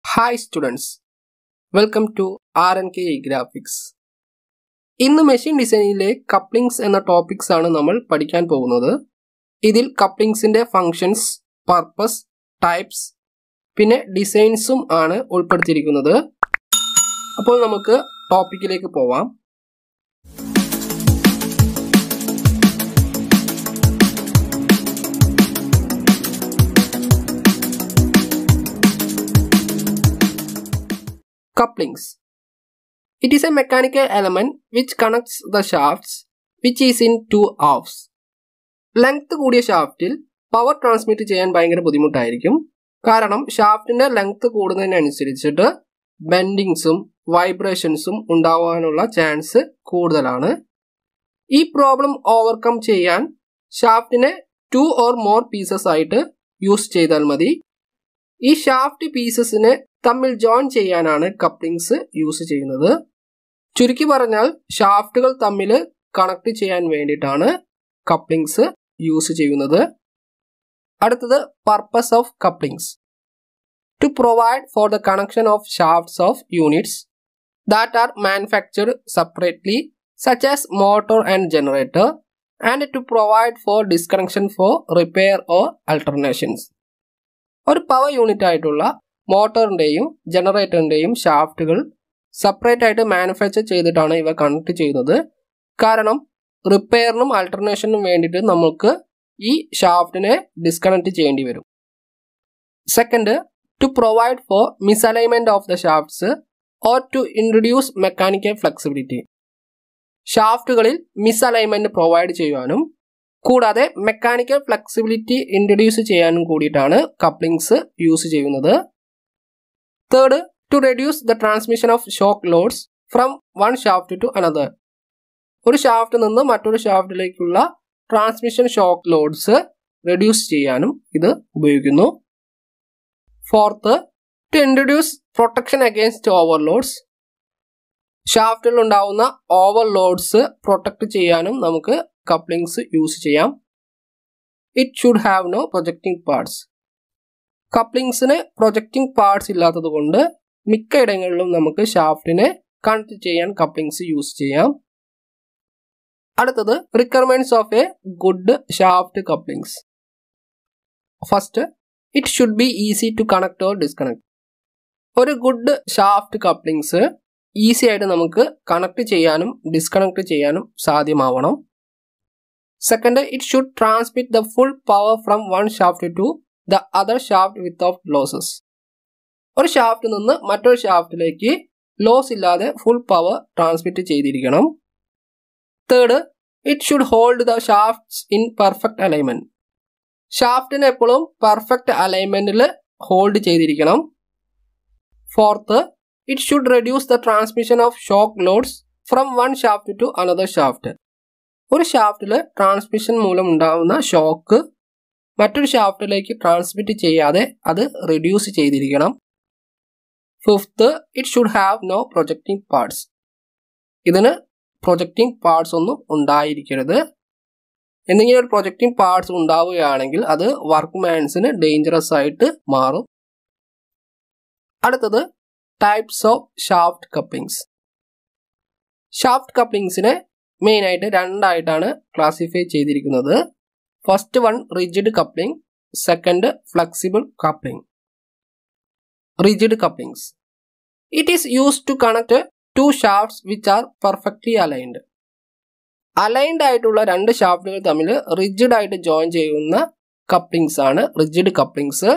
Hi students welcome to R N K graphics ഇന്ന് machine ഡിസൈനിലെ couplings എന്ന topics ആണ് നമ്മൾ പഠിക്കാൻ പോകുന്നത് ഇതിൽ കപ്ലിങ്സിന്റെ ഫങ്ഷൻസ് പർപ്പസ് ടൈപ്സ് പിന്നെ ഡിസൈൻസും ആണ് ഉൾപ്പെടുത്തിയിരിക്കുന്നത് അപ്പോൾ നമുക്ക് ടോപ്പിക്കിലേക്ക് പോവാം couplings. It is a mechanical element which connects the shafts which is in two halves. Length കൂടിയ ഷാഫ്റ്റിൽ പവർ ട്രാൻസ്മിറ്റ് ചെയ്യാൻ ഭയങ്കര ബുദ്ധിമുട്ടായിരിക്കും കാരണം ഷാഫ്റ്റിന്റെ ലെങ്ത് കൂടുന്നതിനനുസരിച്ചിട്ട് ബെൻഡിങ്സും വൈബ്രേഷൻസും ഉണ്ടാവാനുള്ള ചാൻസ് കൂടുതലാണ് ഈ പ്രോബ്ലം ഓവർകം ചെയ്യാൻ ഷാഫ്റ്റിനെ ടു ഓർ മോർ പീസസ് ആയിട്ട് യൂസ് ചെയ്താൽ മതി ഈ ഷാഫ്റ്റ് പീസസിനെ തമ്മിൽ ജോയിൻ ചെയ്യാനാണ് കപ്ലിങ്സ് യൂസ് ചെയ്യുന്നത് ചുരുക്കി പറഞ്ഞാൽ ഷാഫ്റ്റുകൾ തമ്മിൽ കണക്ട് ചെയ്യാൻ വേണ്ടിയിട്ടാണ് കപ്ലിങ്സ് യൂസ് ചെയ്യുന്നത് അടുത്തത് purpose of couplings to provide for the connection of shafts of units that are manufactured separately such as motor and generator and to provide for disconnection for repair or alternations ഒരു power unit ആയിട്ടുള്ള മോട്ടറിന്റെയും ജനറേറ്ററിന്റെയും ഷാഫ്റ്റുകൾ separate ആയിട്ട് manufacture ചെയ്തിട്ടാണ് ഇവ connect ചെയ്യുന്നത് കാരണം റിപ്പയറിനും ആൾട്ടർനേഷനും വേണ്ടിയിട്ട് നമുക്ക് ഈ ഷാഫ്റ്റിനെ ഡിസ്കണക്ട് ചെയ്യേണ്ടി വരും second to provide for misalignment of the shafts or to introduce mechanical flexibility ഷാഫ്റ്റുകളിൽ മിസ്അലൈൻമെന്റ് പ്രൊവൈഡ് ചെയ്യുവാനും കൂടാതെ മെക്കാനിക്കൽ ഫ്ലെക്സിബിലിറ്റി ഇൻട്രൊഡ്യൂസ് ചെയ്യാനും കൂടിയിട്ടാണ് കപ്ലിങ്സ് യൂസ് ചെയ്യുന്നത് third to reduce the transmission of shock loads from one shaft to another ഒരു shaft നിന്ന് മറ്റൊരു ഷാഫ്റ്റിലേക്കുള്ള ട്രാൻസ്മിഷൻ ഷോക്ക് ലോഡ്സ് റെഡ്യൂസ് ചെയ്യാനും ഇത് ഉപയോഗിക്കുന്നു fourth to introduce protection against overloads ഷാഫ്റ്റിൽ ഉണ്ടാവുന്ന ഓവർലോഡ്സ് പ്രൊട്ടക്ട് ചെയ്യാനും നമുക്ക് കപ്ലിങ്സ് യൂസ് ചെയ്യാം it should have no projecting parts കപ്ലിങ്സിന് പ്രൊജക്റ്റിംഗ് പാർട്സ് ഇല്ലാത്തത് കൊണ്ട് മിക്ക ഇടങ്ങളിലും നമുക്ക് ഷാഫ്റ്റിനെ കണക്ട് ചെയ്യാൻ കപ്ലിങ്സ് യൂസ് ചെയ്യാം അടുത്തത് requirements of a good shaft couplings first it should be easy to connect or disconnect ഒരു ഗുഡ് ഷാഫ്റ്റ് കപ്ലിങ്സ് ഈസി ആയിട്ട് നമുക്ക് കണക്ട് ചെയ്യാനും ഡിസ്കണക്ട് ചെയ്യാനും സാധ്യമാവണം second it should transmit the full power from one shaft to the other shaft without losses ഒരു shaft നിന്ന് മറ്റൊരു ഷാഫ്റ്റിലേക്ക് ലോസ് ഇല്ലാതെ ഫുൾ പവർ ട്രാൻസ്മിറ്റ് ചെയ്തിരിക്കണം third it should hold the shafts in perfect alignment ഷാഫ്റ്റിനെ എപ്പോഴും പെർഫെക്റ്റ് അലൈൻമെന്റിൽ hold ചെയ്തിരിക്കണം fourth it should reduce the transmission of shock loads from one shaft to another shaft ഒരു ഷാഫ്റ്റിൽ ട്രാൻസ്മിഷൻ മൂലം ഉണ്ടാകുന്ന ഷോക്ക് മറ്റൊരു ഷാഫ്റ്റിലേക്ക് ട്രാൻസ്മിറ്റ് ചെയ്യാതെ അത് റെഡ്യൂസ് ചെയ്തിരിക്കണം fifth it should have no projecting parts ഇതിന് പ്രൊജക്റ്റിംഗ് പാർട്സ് ഒന്നും ഉണ്ടായിരിക്കരുത് എന്തെങ്കിലും ഒരു പ്രൊജക്റ്റിംഗ് പാർട്സ് ഉണ്ടാവുകയാണെങ്കിൽ അത് വർക്ക് മാൻസിന് ഡേഞ്ചറസ് ആയിട്ട് മാറും അടുത്തത് types of shaft couplings shaft കപ്ലിങ്സിനെ മെയിൻ ആയിട്ട് രണ്ടായിട്ടാണ് ക്ലാസിഫൈ ചെയ്തിരിക്കുന്നത് first one rigid coupling second flexible coupling rigid couplings it is use to connect two shafts which are perfectly aligned aligned ആയിട്ടുള്ള രണ്ട് ഷാഫ്റ്റുകൾ തമ്മിൽ റിജിഡ് ആയിട്ട് ജോയിൻ ചെയ്യുന്ന കപ്ലിങ്സ് ആണ് rigid couplings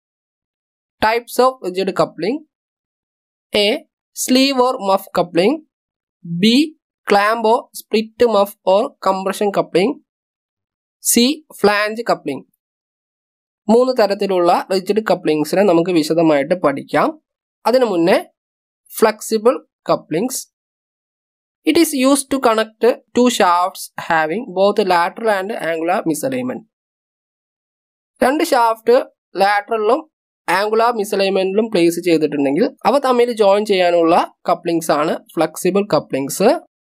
types of rigid coupling A sleeve or muff coupling B clamp or split muff or compression coupling C flange coupling മൂന്ന് തരത്തിലുള്ള rigid കപ്ലിങ്സിനെ നമുക്ക് വിശദമായിട്ട് പഠിക്കാം അതിനു മുന്നേ flexible couplings. It is used to connect two shafts having both lateral and angular misalignment. രണ്ട് ഷാഫ്റ്റ് ലാറ്ററലിലും ആംഗുലാർ മിസലൈൻമെന്റിലും പ്ലേസ് ചെയ്തിട്ടുണ്ടെങ്കിൽ അവ തമ്മിൽ ജോയിൻ ചെയ്യാനുള്ള കപ്ലിങ്സ് ആണ് flexible couplings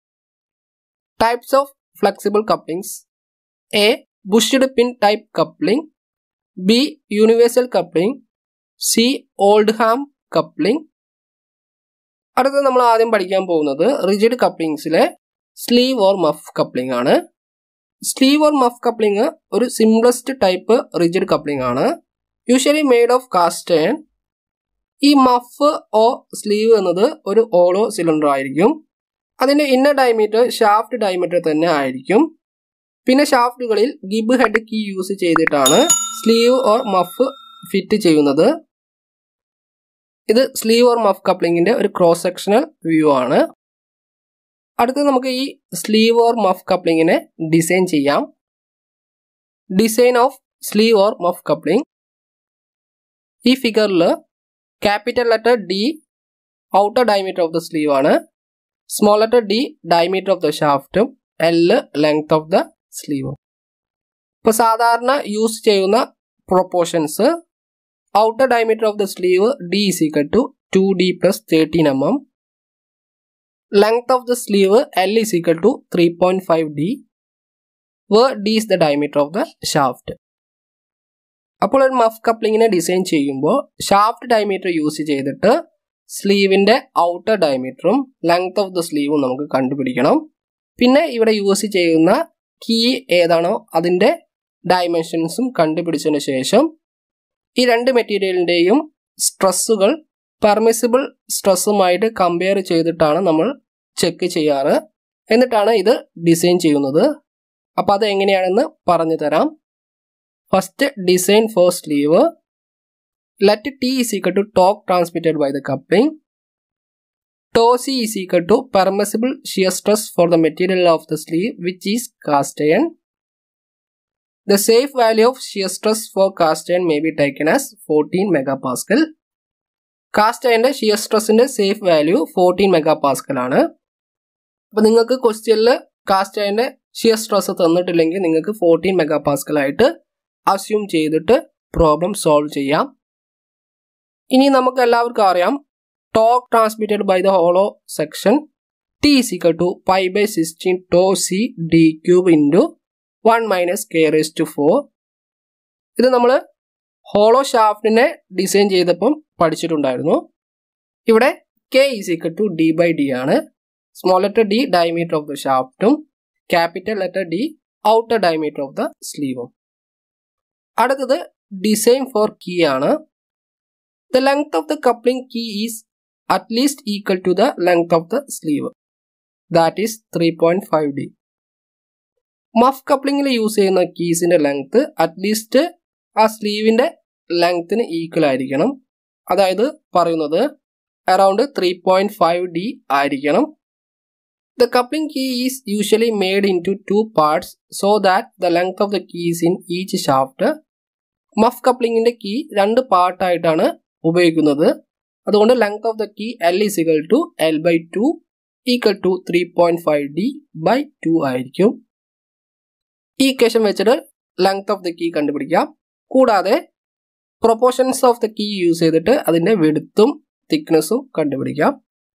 types of flexible couplings A bushed pin type coupling B universal coupling C Oldham coupling അടുത്തത് നമ്മൾ ആദ്യം പഠിക്കാൻ പോകുന്നത് റിജിഡ് കപ്ലിങ്സിലെ സ്ലീവ് ഓർ മഫ് കപ്ലിംഗ് ആണ് സ്ലീവ് ഓർ മഫ് കപ്ലിംഗ് ഒരു സിംപ്ലസ്റ്റ് ടൈപ്പ് റിജിഡ് കപ്ലിംഗ് ആണ് usually made of cast iron ഈ മഫ് ഓ സ്ലീവ് എന്നത് ഒരു ഓളോ സിലിണ്ടർ ആയിരിക്കും അതിന്റെ ഇന്നർ ഡയമീറ്റർ ഷാഫ്റ്റ് ഡയമീറ്റർ തന്നെ ആയിരിക്കും പിന്നെ ഷാഫ്റ്റുകളിൽ ഗിബ് ഹെഡ് കീ യൂസ് ചെയ്തിട്ടാണ് സ്ലീവ് ഓർ മഫ് ഫിറ്റ് ചെയ്യുന്നത് ഇത് സ്ലീവ് ഓർ മഫ് കപ്ലിങ്ങിന്റെ ഒരു ക്രോസ് സെക്ഷണൽ വ്യൂ ആണ് അടുത്ത് നമുക്ക് ഈ സ്ലീവ് ഓർ മഫ് കപ്ലിങ്ങിനെ ഡിസൈൻ ചെയ്യാം design of sleeve or muff coupling ഈ ഫിഗറിൽ capital letter D outer diameter of the sleeve ആണ് small letter d diameter of the ഷാഫ്റ്റും എൽ ലെങ്ത് ഓഫ് ദ സ്ലീവും ഇപ്പോൾ സാധാരണ യൂസ് ചെയ്യുന്ന proportions outer diameter of the sleeve D is equal to two d plus thirteen m m length of the sleeve L is equal to three point five D വ d is the diameter of the shaft അപ്പോൾ ഒരു muff കപ്ലിങ്ങിനെ design ചെയ്യുമ്പോൾ shaft diameter use ചെയ്തിട്ട് സ്ലീവിന്റെ outer ഡയമീറ്ററും length of the സ്ലീവും നമുക്ക് കണ്ടുപിടിക്കണം പിന്നെ ഇവിടെ യൂസ് ചെയ്യുന്ന കീ ഏതാണോ അതിന്റെ ഡയമെൻഷൻസും കണ്ടുപിടിച്ചതിന് ശേഷം ഈ രണ്ട് മെറ്റീരിയലിന്റെയും സ്ട്രെസ്സുകൾ പെർമിസിബിൾ സ്ട്രെസ്സുമായിട്ട് കമ്പയർ ചെയ്തിട്ടാണ് നമ്മൾ ചെക്ക് ചെയ്യാറ് എന്നിട്ടാണ് ഇത് ഡിസൈൻ ചെയ്യുന്നത് അപ്പോൾ അത് എങ്ങനെയാണെന്ന് പറഞ്ഞു തരാം first design for sleeve let T is equal to torque transmitted by the coupling tau c is equal to permissible shear stress for the material of the sleeve which is cast iron The safe value of shear stress for cast iron may be taken as 14 megapascal. Cast അയന്റെ shear സ്ട്രെസ്സിന്റെ safe value fourteen megapascal ആണ് അപ്പൊ നിങ്ങൾക്ക് ക്വസ്റ്റ്യനിൽ cast അയന്റെ shear stress തന്നിട്ടില്ലെങ്കിൽ നിങ്ങൾക്ക് fourteen megapascal ആയിട്ട് അസ്യൂം ചെയ്തിട്ട് പ്രോബ്ലം സോൾവ് ചെയ്യാം ഇനി നമുക്ക് എല്ലാവർക്കും അറിയാം torque transmitted by the hollow section T is equal to pi by sixteen tau c D cube into one minus k raise to four ഇത് നമ്മൾ ഹോളോ ഷാഫ്റ്റിനെ ഡിസൈൻ ചെയ്തപ്പം പഠിച്ചിട്ടുണ്ടായിരുന്നു ഇവിടെ k is equal to d by D ആണ് small letter d diameter of the ഷാഫ്റ്റും capital letter D outer diameter of the സ്ലീവും അടുത്തത് ഡിസൈൻ ഫോർ കീ ആണ് the length of the coupling key is at least equal to the length of the sleeve that is three point five d muff കപ്ലിംഗിൽ use ചെയ്യുന്ന കീസിന്റെ length at least ആ സ്ലീവിന്റെ ലെങ്ത്തിന് equal ആയിരിക്കണം അതായത് പറയുന്നത് around three point five d ആയിരിക്കണം the coupling key is usually made into two parts so that the length of the keys in each shaft muff കപ്ലിംഗിന്റെ key രണ്ട് പാർട്ടായിട്ടാണ് ഉപയോഗിക്കുന്നത് അതുകൊണ്ട് length of the key L is equal to L by two equal to three point five d by two ആയിരിക്കും ഈ equation വെച്ചിട്ട് length of the key കണ്ടുപിടിക്കാം കൂടാതെ proportions of the key use ചെയ്തിട്ട് അതിന്റെ വെടുത്തും തിക്നെസ്സും കണ്ടുപിടിക്കാം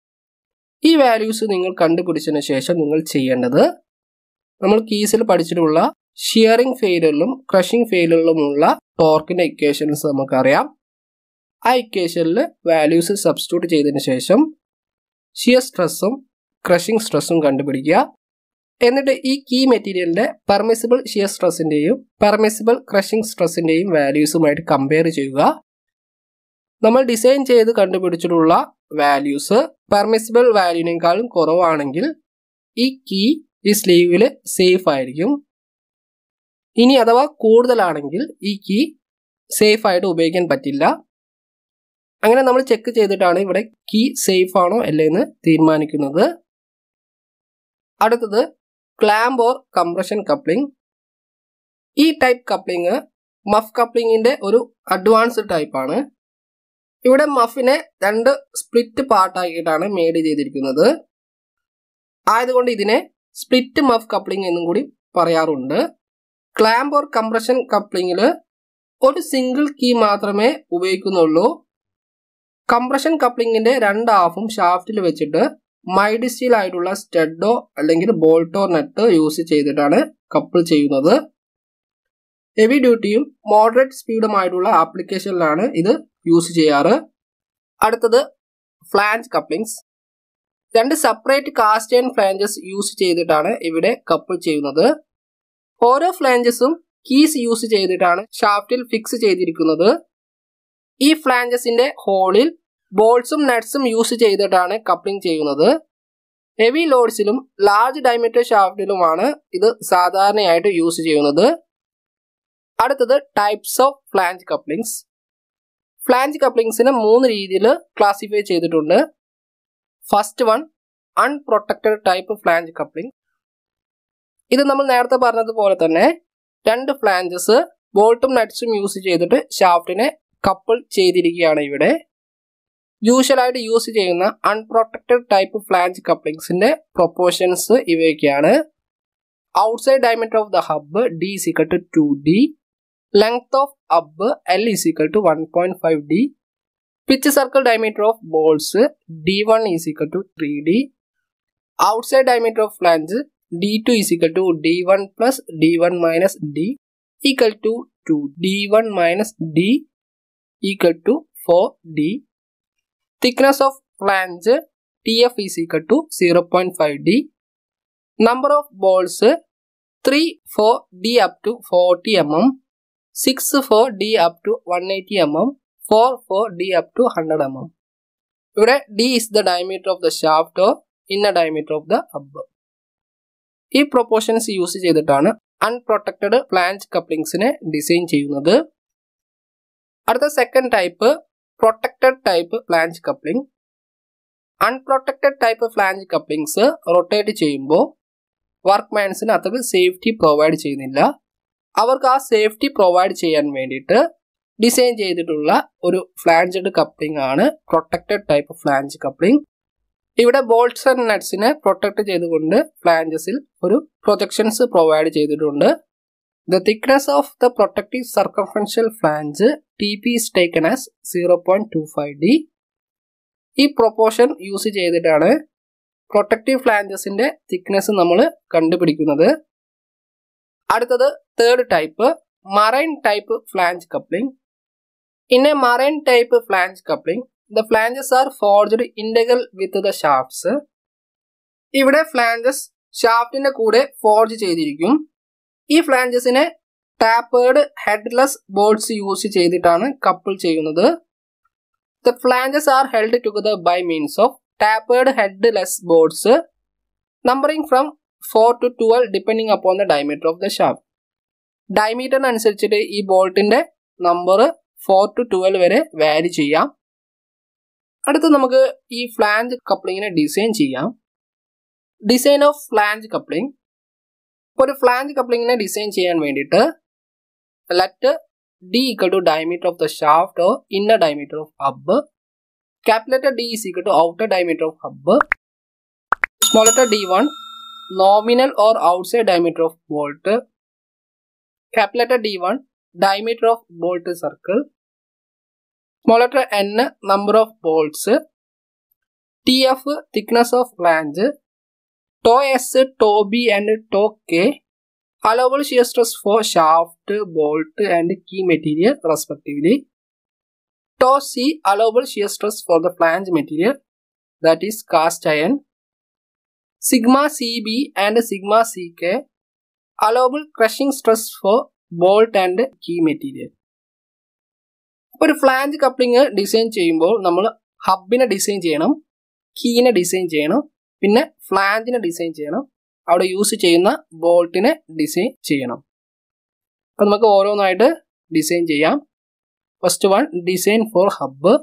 ഈ വാല്യൂസ് നിങ്ങൾ കണ്ടുപിടിച്ചതിന് ശേഷം നിങ്ങൾ ചെയ്യേണ്ടത് നമ്മൾ കീസിൽ പഠിച്ചിട്ടുള്ള ഷിയറിംഗ് ഫെയിലറിലും ക്രഷിംഗ് ഫെയിലറിലുമുള്ള ടോർക്കിന്റെ ഇക്വേഷൻസ് നമുക്കറിയാം ആ ഇക്വേഷനിൽ വാല്യൂസ് സബ്സ്റ്റിറ്റ്യൂട്ട് ചെയ്തതിന് ശേഷം ഷിയർ സ്ട്രെസ്സും ക്രഷിംഗ് സ്ട്രെസ്സും കണ്ടുപിടിക്കുക എന്നിട്ട് ഈ കീ മെറ്റീരിയലിന്റെ പെർമിസിബിൾ ഷിയർ സ്ട്രെസ്സിന്റെയും പെർമിസിബിൾ ക്രഷിംഗ് സ്ട്രെസ്സിന്റെയും വാല്യൂസുമായിട്ട് കമ്പയർ ചെയ്യുക നമ്മൾ ഡിസൈൻ ചെയ്ത് കണ്ടുപിടിച്ചിട്ടുള്ള വാല്യൂസ് പെർമിസിബിൾ വാല്യൂവിനേക്കാളും കുറവാണെങ്കിൽ ഈ കീ ഈ സ്ലീവിൽ സേഫ് ആയിരിക്കും ഇനി അഥവാ കൂടുതലാണെങ്കിൽ ഈ കീ സേഫ് ആയിട്ട് ഉപയോഗിക്കാൻ പറ്റില്ല അങ്ങനെ നമ്മൾ ചെക്ക് ചെയ്തിട്ടാണ് ഇവിടെ കീ സേഫ് ആണോ അല്ലേ എന്ന് തീരുമാനിക്കുന്നത് അടുത്തത് ക്ലാമ്പ് ഓർ കംപ്രഷൻ കപ്ലിംഗ് ഈ ടൈപ്പ് കപ്ലിംഗ് മഫ് കപ്ലിങ്ങിന്റെ ഒരു അഡ്വാൻസ്ഡ് ടൈപ്പ് ആണ് ഇവിടെ മഫിനെ രണ്ട് സ്പ്ലിറ്റ് പാർട്ടാക്കിയിട്ടാണ് മെയ്ഡ് ചെയ്തിരിക്കുന്നത് ആയതുകൊണ്ട് ഇതിനെ സ്പ്ലിറ്റ് മഫ് കപ്ലിംഗ് എന്നും കൂടി പറയാറുണ്ട് ക്ലാമ്പ് ഓർ കംപ്രഷൻ കപ്ലിങ്ങിൽ ഒരു സിംഗിൾ കീ മാത്രമേ ഉപയോഗിക്കുന്നുള്ളൂ കംപ്രഷൻ കപ്ലിങ്ങിന്റെ രണ്ട് ഹാഫും ഷാഫ്റ്റിൽ വെച്ചിട്ട് മൈഡ് സ്റ്റീൽ ആയിട്ടുള്ള സ്റ്റഡോ അല്ലെങ്കിൽ ബോൾട്ടോ നട്ട് യൂസ് ചെയ്തിട്ടാണ് കപ്പിൾ ചെയ്യുന്നത് ഹെവി ഡ്യൂട്ടിയും മോഡറേറ്റ് സ്പീഡുമായിട്ടുള്ള ആപ്ലിക്കേഷനിലാണ് ഇത് യൂസ് ചെയ്യാറ് അടുത്തത് ഫ്ലാഞ്ച് കപ്ലിങ്സ് രണ്ട് separate cast and flanges use ചെയ്തിട്ടാണ് ഇവിടെ കപ്പിൾ ചെയ്യുന്നത് ഓരോ ഫ്ലാഞ്ചസും കീസ് യൂസ് ചെയ്തിട്ടാണ് ഷാഫ്റ്റിൽ ഫിക്സ് ചെയ്തിരിക്കുന്നത് ഈ ഫ്ലാഞ്ചസിന്റെ ഹോളിൽ ബോൾസും നട്ട്സും യൂസ് ചെയ്തിട്ടാണ് കപ്ലിംഗ് ചെയ്യുന്നത് ഹെവി ലോഡ്സിലും ലാർജ് ഡയമീറ്റർ ഷാഫ്റ്റിലുമാണ് ഇത് സാധാരണയായിട്ട് യൂസ് ചെയ്യുന്നത് അടുത്തത് types of flange couplings flange കപ്ലിങ്സിനെ മൂന്ന് രീതിയിൽ ക്ലാസിഫൈ ചെയ്തിട്ടുണ്ട് first one unprotected type flange coupling ഇത് നമ്മൾ നേരത്തെ പറഞ്ഞതുപോലെ തന്നെ രണ്ട് ഫ്ലാഞ്ചസ് ബോൾട്ടും നട്ട്സും യൂസ് ചെയ്തിട്ട് ഷാഫ്റ്റിനെ കപ്പിൾ ചെയ്തിരിക്കുകയാണ് ഇവിടെ യൂഷ്വലായിട്ട് യൂസ് ചെയ്യുന്ന അൺപ്രൊട്ടക്റ്റഡ് ടൈപ്പ് ഫ്ലാഞ്ച് കപ്ലിങ്സിന്റെ പ്രൊപ്പോർഷൻസ് ഇവയൊക്കെയാണ് outside diameter of the hub D is equal to two d length of hub L is equal to one point five d pitch circle diameter of bolts D one is equal to three d outside diameter of flange D two is equal to D one plus D one minus D equal to two D one minus D equal to four D thickness of flange t f is equal to zero point five d number of bolts three for d up to forty m m six for d up to one eighty m m four for d up to hundred m m ഇവിടെ d is the diameter of the shaft or inner diameter of the hub ഈ proportions use ചെയ്തിട്ടാണ് unprotected flange കപ്ലിങ്സിനെ design ചെയ്യുന്നത് അടുത്ത second type protected type flange coupling unprotected type flange couplings rotate ചെയ്യുമ്പോൾ വർക്ക്മാൻസിന് അത്രയ്ക്ക് safety provide ചെയ്യുന്നില്ല അവർക്ക് ആ സേഫ്റ്റി പ്രൊവൈഡ് ചെയ്യാൻ വേണ്ടിയിട്ട് ഡിസൈൻ ചെയ്തിട്ടുള്ള ഒരു ഫ്ലാഞ്ചഡ് കപ്ലിംഗ് ആണ് പ്രൊട്ടക്റ്റഡ് ടൈപ്പ് ഫ്ലാഞ്ച് കപ്ലിംഗ് ഇവിടെ ബോൾട്ട്സ് ആൻഡ് നട്ട്സിനെ പ്രൊട്ടക്ട് ചെയ്തുകൊണ്ട് ഫ്ലാഞ്ചസിൽ ഒരു പ്രൊജക്ഷൻസ് പ്രൊവൈഡ് ചെയ്തിട്ടുണ്ട് the thickness of the protective circumferential flange t p is taken as zero point two five d ഈ പ്രൊപ്പോർഷൻ യൂസ് ചെയ്തിട്ടാണ് പ്രൊട്ടക്റ്റീവ് ഫ്ലാഞ്ചസിന്റെ തിക്നെസ് നമ്മൾ കണ്ടുപിടിക്കുന്നത് അടുത്തത് third type marine type flange coupling in a marine type flange coupling the flanges are forged integral with the shafts ഇവിടെ flanges ഷാഫ്റ്റിന്റെ കൂടെ forge ചെയ്തിരിക്കും ഈ ഫ്ലാഞ്ചസിനെ ടാപ്പേർഡ് ഹെഡ്ലെസ് ബോൾട്സ് യൂസ് ചെയ്തിട്ടാണ് കപ്പിൾ ചെയ്യുന്നത് the flanges are held together by means of tapered headless bolts numbering from four to twelve depending upon the diameter of the shaft ഡയമീറ്ററിനനുസരിച്ചിട്ട് ഈ ബോൾട്ടിന്റെ നമ്പർ ഫോർ ടു ട്വൽവ് വരെ vary ചെയ്യാം അടുത്ത് നമുക്ക് ഈ ഫ്ലാഞ്ച് കപ്ലിങ്ങിനെ ഡിസൈൻ ചെയ്യാം ഡിസൈൻ ഓഫ് ഫ്ലാഞ്ച് കപ്ലിംഗ് ഒരു ഫ്ലാഞ്ച് കപ്ലിങ്ങിനെ ഡിസൈൻ ചെയ്യാൻ വേണ്ടിയിട്ട് let d equal to diameter of the shaft or inner diameter of hub capital D is equal to outer diameter of hub small letter d one nominal or outside diameter of bolt capital D one diameter of bolt circle small letter n number of bolts tf thickness of flange tau s tau b and tau k allowable shear stress for shaft bolt and key material respectively tau c allowable shear stress for the flange material that is cast iron sigma cb and sigma ck allowable crushing stress for bolt and key material ഒരു flange coupling design ചെയ്യുമ്പോൾ നമ്മൾ ഹബിനെ design ചെയ്യണം കീനെ design ചെയ്യണം പിന്നെ ഫ്ലാഞ്ചിനെ design ചെയ്യണം അവിടെ use ചെയ്യുന്ന ബോൾട്ടിനെ design ചെയ്യണം അപ്പം നമുക്ക് ഓരോന്നായിട്ട് ഡിസൈൻ ചെയ്യാം first one design for hub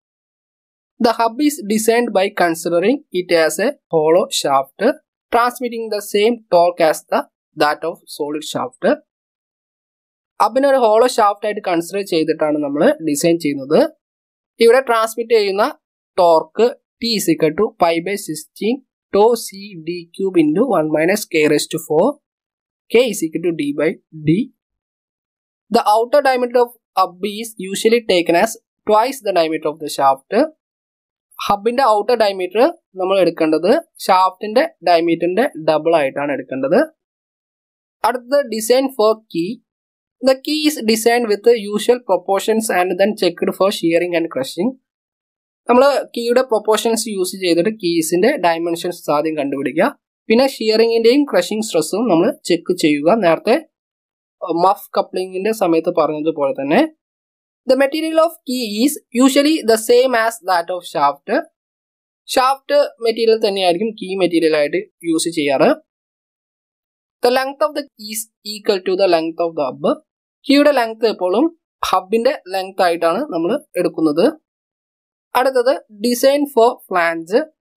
the hub is designed by considering it as a hollow shaft transmitting the same torque as the that of solid shaft ഹബിനെ ഒരു ഹോളോ ഷാഫ്റ്റ് ആയിട്ട് consider ചെയ്തിട്ടാണ് നമ്മൾ ഡിസൈൻ ചെയ്യുന്നത് ഇവിടെ transmit ചെയ്യുന്ന torque T is equal to pi by sixteen tau c D cube into one minus k raise to four k is equal to d by D the outer diameter of hub is usually taken as twice the diameter of the shaft ഹബിന്റെ outer diameter നമ്മൾ എടുക്കേണ്ടത് ഷാഫ്റ്റിന്റെ ഡയമീറ്ററിന്റെ double ആയിട്ടാണ് എടുക്കേണ്ടത് അടുത്തത് design for key The key is designed with the usual proportions and then checked for shearing and crushing. നമ്മൾ കീയുടെ പ്രൊപ്പോർഷൻസ് യൂസ് ചെയ്തിട്ട് കീസിന്റെ ഡയമെൻഷൻസ് ആദ്യം കണ്ടുപിടിക്കുക പിന്നെ ഷിയറിങ്ങിന്റെയും ക്രഷിംഗ് സ്ട്രെസ്സും നമ്മൾ ചെക്ക് ചെയ്യുക നേരത്തെ മഫ് കപ്ലിംഗിന്റെ സമയത്ത് പറഞ്ഞതുപോലെ തന്നെ the material of key is usually the same as that of shaft shaft material തന്നെയായിരിക്കും കീ മെറ്റീരിയൽ ആയിട്ട് യൂസ് ചെയ്യാറ് the length of the keys equal to the length of the hub കീയുടെ length എപ്പോഴും ഹബിന്റെ length ആയിട്ടാണ് നമ്മൾ എടുക്കുന്നത് അടുത്തത് design for flange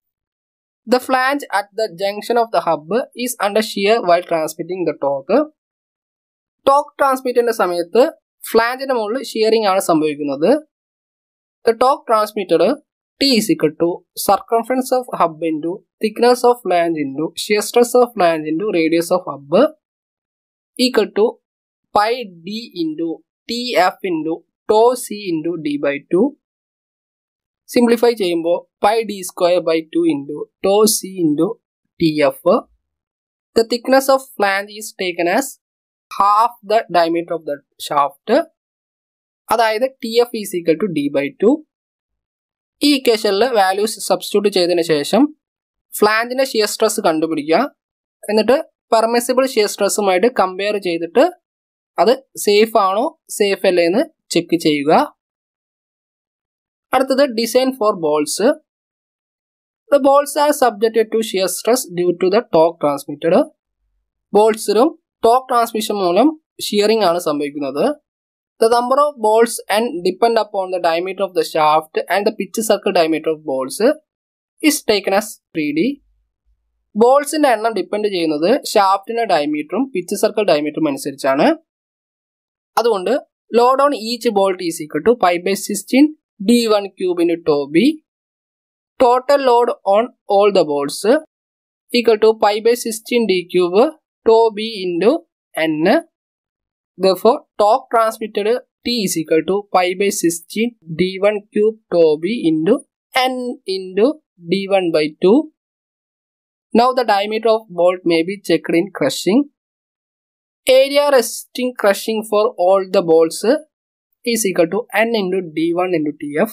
the flange at the junction of the hub is under shear while transmitting the torque torque ട്രാൻസ്മിറ്റിന്റെ സമയത്ത് ഫ്ലാഞ്ചിന്റെ മുകളിൽ ഷിയറിംഗ് ആണ് സംഭവിക്കുന്നത് the torque transmitted T is equal to circumference of hub into thickness of flange into shear stress of flange into radius of hub equal to pi D into t f into tau c into D by two simplify ചെയ്യുമ്പോൾ pi D square by two into tau c into t f the thickness of flange is taken as half the diameter of the shaft അതായത് t f is equal to d by two ഈ ഇക്വേഷനിൽ values substitute ചെയ്തതിന് ശേഷം ഫ്ലാഞ്ചിന്റെ shear stress കണ്ടുപിടിക്കുക എന്നിട്ട് permissible shear സ്ട്രെസ്സുമായിട്ട് compare ചെയ്തിട്ട് അത് safe ആണോ സേഫ് അല്ലേ എന്ന് ചെക്ക് ചെയ്യുക അടുത്തത് design for bolts the bolts are subjected to shear stress due to the torque transmitted ബോൾസിലും ടോക്ക് ട്രാൻസ്മിഷൻ മൂലം ഷിയറിംഗ് ആണ് സംഭവിക്കുന്നത് the number of bolts and depend upon the diameter of the shaft and the pitch circle diameter of bolts is taken as three d ബോൾസിന്റെ എണ്ണം depend ചെയ്യുന്നത് ഷാഫ്റ്റിന്റെ ഡയമീറ്ററും pitch circle ഡയമീറ്ററും അനുസരിച്ചാണ് അതുകൊണ്ട് load on each bolt is equal to five by sixteen d one cube into tau b total load on all the bolts equal to five by sixteen d cube tau b into n therefore torque transmitted t is equal to pi by 16 d1 cube tau b into n into d1 by 2 now the diameter of bolt may be checked in crushing area resisting crushing for all the bolts is equal to n into d1 into tf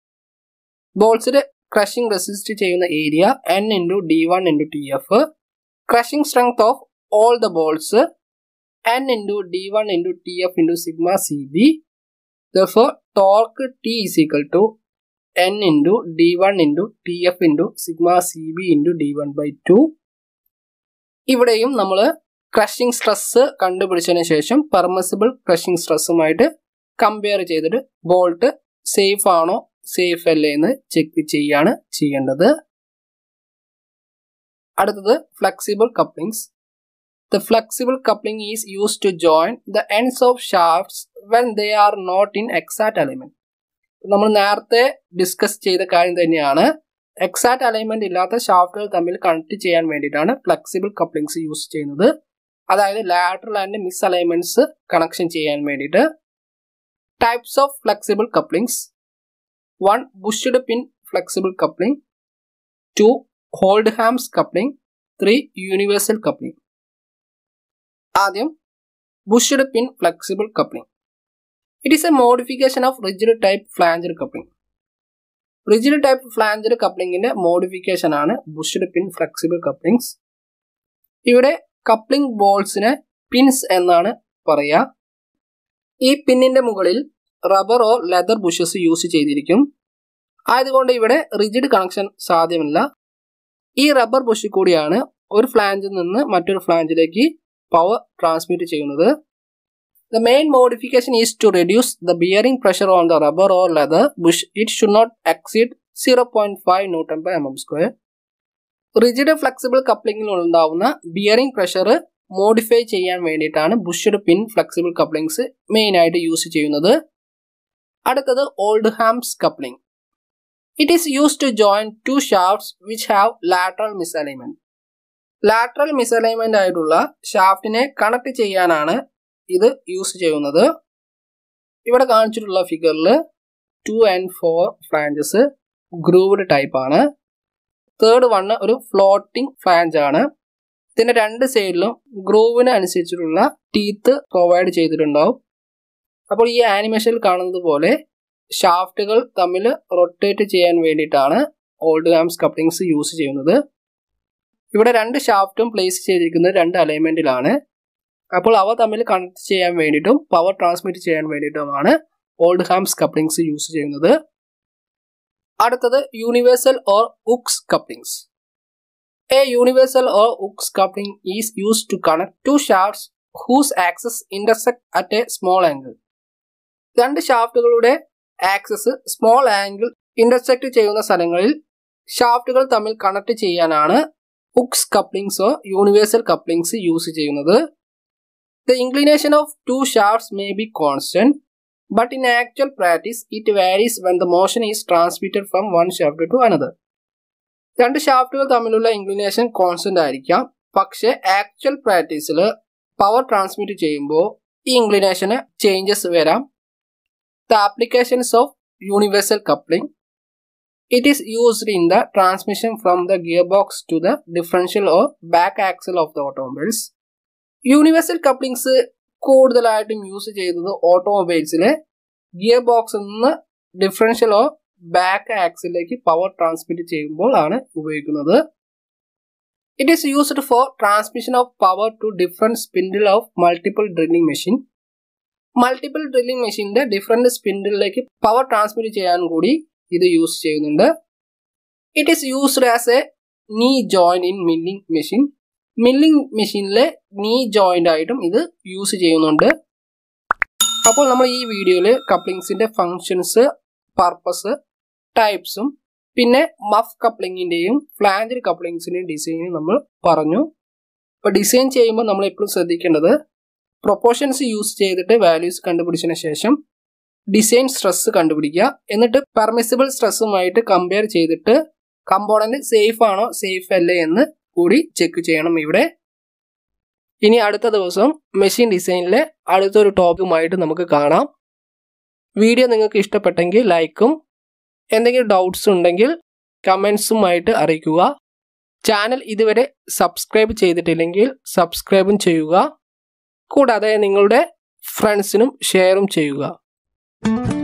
ബോൾസിൽ crushing resist ചെയ്യുന്ന area n into d one into t f crushing strength of all the bolts n into d1 into tf into sigma cb. Therefore, torque T is equal to n into d1 into tf into sigma cb into d1 by 2. ഇവിടെയും നമ്മൾ crushing stress കണ്ടുപിടിച്ചതിന് ശേഷം permissible crushing സ്ട്രെസ്സുമായിട്ട് compare ചെയ്തിട്ട് bolt safe ആണോ safe അല്ലേ എന്ന് check ചെയ്യാണ് ചെയ്യേണ്ടത് അടുത്തത് flexible couplings The flexible coupling is used to join the ends of shafts when they are not in exact alignment. നമ്മൾ നേരത്തെ ഡിസ്കസ് ചെയ്ത കാര്യം തന്നെയാണ് എക്സാക്ട് അലൈൻമെന്റ് ഇല്ലാത്ത ഷാഫ്റ്റുകൾ തമ്മിൽ കണക്ട് ചെയ്യാൻ വേണ്ടിയിട്ടാണ് ഫ്ലെക്സിബിൾ കപ്ലിങ്സ് യൂസ് ചെയ്യുന്നത് അതായത് lateral and misalignments connection ചെയ്യാൻ വേണ്ടിയിട്ട് types of flexible couplings one bushed pin flexible coupling two Oldham's coupling three universal coupling ആദ്യം bushed pin flexible coupling it is a modification of rigid type flanged coupling rigid type flanged കപ്ലിംഗിന്റെ modification ആണ് bushed pin flexible couplings ഇവിടെ coupling ബോൾസിനെ pins എന്നാണ് പറയുക ഈ പിന്നിന്റെ മുകളിൽ റബ്ബറോ leather bushes use ചെയ്തിരിക്കും ആയതുകൊണ്ട് ഇവിടെ റിജിഡ് കണക്ഷൻ സാധ്യമല്ല ഈ റബ്ബർ ബുഷിൽ കൂടിയാണ് ഒരു ഫ്ലാഞ്ചിൽ നിന്ന് മറ്റൊരു ഫ്ലാഞ്ചിലേക്ക് പവർ ട്രാൻസ്മിറ്റ് ചെയ്യുന്നത് the main modification is to reduce the bearing pressure on the rubber or leather bush it should not exceed zero point five newton by M M square rigid flexible കപ്ലിംഗിൽ ഉണ്ടാവുന്ന bearing pressure modify ചെയ്യാൻ വേണ്ടിയിട്ടാണ് bushed pin flexible couplings main ആയിട്ട് use ചെയ്യുന്നത് അടുത്തത് Oldham's coupling it is use to join two shafts which have lateral misalignment lateral misalignment ആയിട്ടുള്ള ഷാഫ്റ്റിനെ connect ചെയ്യാനാണ് ഇത് യൂസ് ചെയ്യുന്നത് ഇവിടെ കാണിച്ചിട്ടുള്ള ഫിഗറിൽ two and four flanges grooved type ആണ് തേർഡ് വണ്ണ് ഒരു ഫ്ലോട്ടിംഗ് ഫ്ലാഞ്ച് ആണ് ഇതിന്റെ രണ്ട് സൈഡിലും ഗ്രൂവിന് അനുസരിച്ചിട്ടുള്ള ടീത്ത് പ്രൊവൈഡ് ചെയ്തിട്ടുണ്ടാവും അപ്പോൾ ഈ ആനിമേഷനിൽ കാണുന്നത് പോലെ ഷാഫ്റ്റുകൾ തമ്മിൽ റൊട്ടേറ്റ് ചെയ്യാൻ വേണ്ടിയിട്ടാണ് ഓൾഡ് ഹാംസ് കപ്ലിങ്സ് യൂസ് ചെയ്യുന്നത് ഇവിടെ രണ്ട് ഷാഫ്റ്റും പ്ലേസ് ചെയ്തിരിക്കുന്നത് രണ്ട് അലൈൻമെന്റിലാണ് അപ്പോൾ അവ തമ്മിൽ കണക്ട് ചെയ്യാൻ വേണ്ടിയിട്ടും പവർ ട്രാൻസ്മിറ്റ് ചെയ്യാൻ വേണ്ടിയിട്ടുമാണ് ഓൾഡ് ഹാംസ് കപ്ലിങ്സ് യൂസ് ചെയ്യുന്നത് അടുത്തത് universal or Hooke's couplings a universal or Hooke's coupling is use to connect two shafts whose axes intersect at a small angle രണ്ട് ഷാഫ്റ്റുകളുടെ ആക്സസ് സ്മോൾ ആംഗിൾ ഇന്റർസെക്ട് ചെയ്യുന്ന സ്ഥലങ്ങളിൽ ഷാഫ്റ്റുകൾ തമ്മിൽ കണക്ട് ചെയ്യാനാണ് Hooke's കപ്ലിങ്സോ യൂണിവേഴ്സൽ കപ്ലിങ്സ് യൂസ് ചെയ്യുന്നത് the inclination of two shafts may be constant but in actual practice it varies when the motion is transmitted from one shaft to another രണ്ട് ഷാഫ്റ്റുകൾ തമ്മിലുള്ള ഇൻക്ലിനേഷൻ കോൺസ്റ്റന്റ് ആയിരിക്കാം പക്ഷേ actual പ്രാക്ടീസിൽ power transmit ചെയ്യുമ്പോൾ ഈ ഇൻക്ലിനേഷന് changes വരാം the applications of universal coupling it is used in the transmission from the gear box to the differential or back axle of the automobiles universal couplings കൂടുതലായിട്ടും use ചെയ്യുന്നത് ഓട്ടോമൊബൈൽസിലെ gear ബോക്സിൽ നിന്ന് differential or back ആക്സിലേക്ക് power transmit ചെയ്യുമ്പോൾ ആണ് ഉപയോഗിക്കുന്നത് it is used for transmission of power to different spindle of multiple drilling machine multiple drilling മെഷീനിന്റെ ഡിഫറെന്റ് സ്പിൻഡിലേക്ക് പവർ ട്രാൻസ്മിറ്റ് ചെയ്യാൻ കൂടി ഇത് യൂസ് ചെയ്യുന്നുണ്ട് it is used as a knee joint in milling machine milling മെഷീനിലെ knee joint ആയിട്ടും ഇത് use ചെയ്യുന്നുണ്ട് അപ്പോൾ നമ്മൾ ഈ വീഡിയോയിൽ കപ്ലിങ്സിന്റെ ഫങ്ഷൻസ് പർപ്പസ് ടൈപ്സും പിന്നെ മഫ് കപ്ലിങ്ങിന്റെയും ഫ്ലാഞ്ചർ കപ്ലിങ്സിന്റെയും ഡിസൈനും നമ്മൾ പറഞ്ഞു അപ്പോൾ ഡിസൈൻ ചെയ്യുമ്പോൾ നമ്മൾ എപ്പോഴും ശ്രദ്ധിക്കേണ്ടത് പ്രൊപ്പോർഷൻസ് യൂസ് ചെയ്തിട്ട് വാല്യൂസ് കണ്ടുപിടിച്ചതിന് ശേഷം ഡിസൈൻ സ്ട്രെസ് കണ്ടുപിടിക്കുക എന്നിട്ട് പെർമിസിബിൾ സ്ട്രെസ്സുമായിട്ട് കമ്പയർ ചെയ്തിട്ട് കമ്പോണന്റ് സേഫ് ആണോ സേഫ് അല്ലേ എന്ന് കൂടി ചെക്ക് ചെയ്യണം ഇവിടെ ഇനി അടുത്ത ദിവസം മെഷീൻ ഡിസൈനിലെ അടുത്തൊരു ടോപ്പിക്കുമായിട്ട് നമുക്ക് കാണാം വീഡിയോ നിങ്ങൾക്ക് ഇഷ്ടപ്പെട്ടെങ്കിൽ ലൈക്കും എന്തെങ്കിലും ഡൗട്ട്സ് ഉണ്ടെങ്കിൽ കമൻസുമായിട്ട് അറിയിക്കുക ചാനൽ ഇതുവരെ സബ്സ്ക്രൈബ് ചെയ്തിട്ടില്ലെങ്കിൽ സബ്സ്ക്രൈബും ചെയ്യുക കൂടാതെ നിങ്ങളുടെ ഫ്രണ്ട്സിനും ഷെയറും ചെയ്യുക